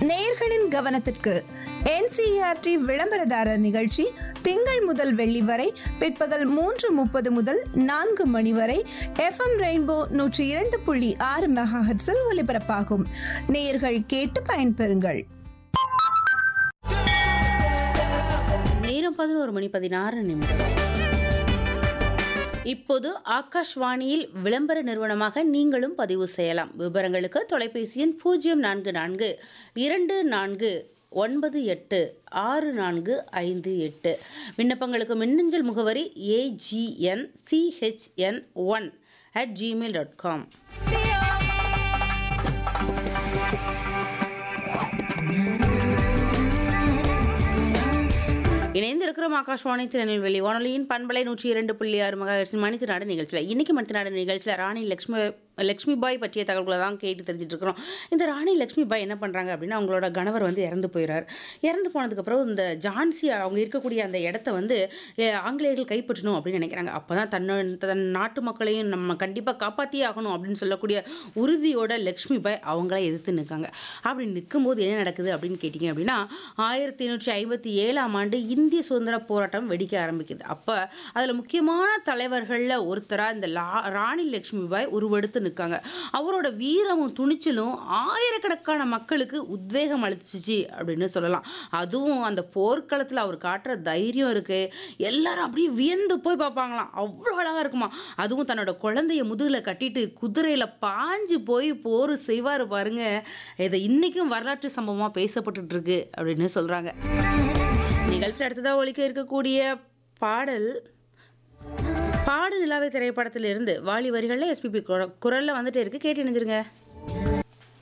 நேயர்களின் கவனத்திற்கு என்சிஆர்டி விளம்பரதாரர் நிகழ்ச்சி திங்கள் முதல் வெள்ளி வரை பிற்பகல் மூன்று முப்பது முதல் நான்கு மணி வரை எஃப்எம் ரெயின்போ நூற்றி இரண்டு புள்ளி ஆறு மெகாஹெட்ஸில் ஒலிபரப்பாகும் நேயர்கள் கேட்டு பயன்பெறுங்கள் நேரம் பதினோரு மணி பதினாறு நிமிடம் இப்போது ஆகாஷ்வாணியில் விளம்பர நிறுவனமாக நீங்களும் பதிவு செய்யலாம் விவரங்களுக்கு தொலைபேசி எண் பூஜ்ஜியம் நான்கு நான்கு இரண்டு நான்கு ஒன்பது எட்டு ஆறு நான்கு ஐந்து எட்டு விண்ணப்பங்களுக்கு மின்னஞ்சல் முகவரி A G N C H N one at gmail dot com இணைந்திருக்கிறோம் ஆகாஷ்வாணி திருநெல்வேலி வானொலியின் பண்பலை நூற்றி இரண்டு புள்ளி ஆறு மகாஹெர்ஸின் மனித நாடு நிகழ்ச்சியில் இன்னைக்கு மனித நாடு நிகழ்ச்சியில் ராணி லக்ஷ்மி லக்ஷ்மி பாய் பற்றிய தகவல்களை தான் கேட்டு தெரிஞ்சுட்டு இருக்கிறோம் இந்த ராணி லக்ஷ்மி பாய் என்ன பண்ணுறாங்க அப்படின்னா அவங்களோட கணவர் வந்து இறந்து போயிறார் இறந்து போனதுக்கப்புறம் இந்த ஜான்சி அவங்க இருக்கக்கூடிய அந்த இடத்த வந்து அஹ், ஆங்கிலேயர்கள் கைப்பற்றணும் அப்படின்னு நினைக்கிறாங்க அப்போ தான் தன்னோட தன் நாட்டு மக்களையும் நம்ம கண்டிப்பாக காப்பாற்றியே ஆகணும் அப்படின்னு சொல்லக்கூடிய உறுதியோட லக்ஷ்மி பாய் அவங்கள எதிர்த்து நிற்காங்க அப்படி நிற்கும்போது என்ன நடக்குது அப்படின்னு கேட்டிங்க அப்படின்னா ஆயிரத்தி எண்ணூற்றி ஐம்பத்தி ஏழாம் ஆண்டு இந்திய சுதந்திர போராட்டம் வெடிக்க ஆரம்பிக்குது அப்போ அதில் முக்கியமான தலைவர்களில் ஒருத்தராக இந்த லா ராணி லக்ஷ்மி பாய் உருவெடுத்து நிற்காங்க அவரோட வீரமும் துணிச்சலும் ஆயிரக்கணக்கான மக்களுக்கு உத்வேகம் அளிச்சிச்சு அப்படின்னு சொல்லலாம் அதுவும் அந்த போர்க்களத்தில் அவர் காட்டுற தைரியம் இருக்கு எல்லாரும் அப்படியே வியந்து போய் பார்ப்பாங்களாம் அவ்வளோ அழகாக இருக்குமா அதுவும் தன்னோட குழந்தைய முதுகில் கட்டிட்டு குதிரையில் பாஞ்சு போய் போர் செய்வார் பாருங்க இதை இன்னைக்கும் வரலாற்று சம்பவமாக பேசப்பட்டுட்டு இருக்கு அப்படின்னு சொல்கிறாங்க நிகழ்ச்சி அடுத்ததாக ஒழிக்க இருக்கக்கூடிய பாடல் பாடு நிலாவை திரைப்படத்திலிருந்து வாலி வரிகளில் எஸ்பிபி குரலில் வந்துட்டே இருக்கு கேட்டு இணைஞ்சிருங்க